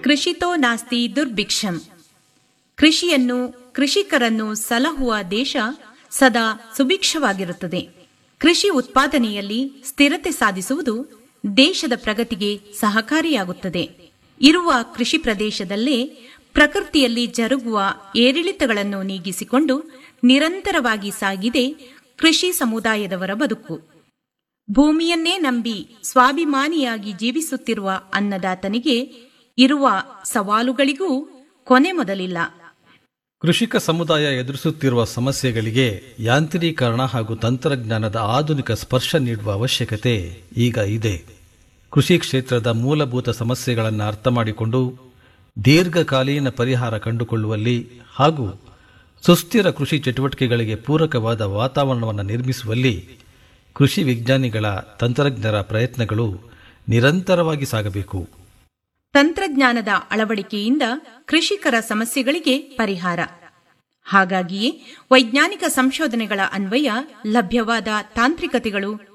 ಕೃಷಿತೋ ನಾಸ್ತಿ ದುರ್ಭಿಕ್ಷಂ ಕೃಷಿಯನ್ನು ಕೃಷಿಕರನ್ನು ಸಲಹುವ ದೇಶ ಸದಾ ಸುಭಿಕ್ಷವಾಗಿರುತ್ತದೆ ಕೃಷಿ ಉತ್ಪಾದನೆಯಲ್ಲಿ ಸ್ಥಿರತೆ ಸಾಧಿಸುವುದು ದೇಶದ ಪ್ರಗತಿಗೆ ಸಹಕಾರಿಯಾಗುತ್ತದೆ ಇರುವ ಕೃಷಿ ಪ್ರದೇಶದಲ್ಲೇ ಪ್ರಕೃತಿಯಲ್ಲಿ ಜರುಗುವ ಏರಿಳಿತಗಳನ್ನು ನೀಗಿಸಿಕೊಂಡು ನಿರಂತರವಾಗಿ ಸಾಗಿದೆ ಕೃಷಿ ಸಮುದಾಯದವರ ಬದುಕು ಭೂಮಿಯನ್ನೇ ನಂಬಿ ಸ್ವಾಭಿಮಾನಿಯಾಗಿ ಜೀವಿಸುತ್ತಿರುವ ಅನ್ನದಾತನಿಗೆ ಇರುವ ಸವಾಲುಗಳಿಗೂ ಕೊನೆ ಮೊದಲಿಲ್ಲ ಕೃಷಿಕ ಸಮುದಾಯ ಎದುರಿಸುತ್ತಿರುವ ಸಮಸ್ಯೆಗಳಿಗೆ ಯಾಂತ್ರೀಕರಣ ಹಾಗೂ ತಂತ್ರಜ್ಞಾನದ ಆಧುನಿಕ ಸ್ಪರ್ಶ ನೀಡುವ ಅವಶ್ಯಕತೆ ಈಗ ಇದೆ ಕೃಷಿ ಕ್ಷೇತ್ರದ ಮೂಲಭೂತ ಸಮಸ್ಯೆಗಳನ್ನು ಅರ್ಥ ಮಾಡಿಕೊಂಡು ದೀರ್ಘಕಾಲೀನ ಪರಿಹಾರ ಕಂಡುಕೊಳ್ಳುವಲ್ಲಿ ಹಾಗೂ ಸುಸ್ಥಿರ ಕೃಷಿ ಚಟುವಟಿಕೆಗಳಿಗೆ ಪೂರಕವಾದ ವಾತಾವರಣವನ್ನು ನಿರ್ಮಿಸುವಲ್ಲಿ ಕೃಷಿ ವಿಜ್ಞಾನಿಗಳ ತಂತ್ರಜ್ಞರ ಪ್ರಯತ್ನಗಳು ನಿರಂತರವಾಗಿ ಸಾಗಬೇಕು ತಂತ್ರಜ್ಞಾನದ ಅಳವಡಿಕೆಯಿಂದ ಕೃಷಿಕರ ಸಮಸ್ಯೆಗಳಿಗೆ ಪರಿಹಾರ ಹಾಗಾಗಿಯೇ ವೈಜ್ಞಾನಿಕ ಸಂಶೋಧನೆಗಳ ಅನ್ವಯ ಲಭ್ಯವಾದ ತಾಂತ್ರಿಕತೆಗಳು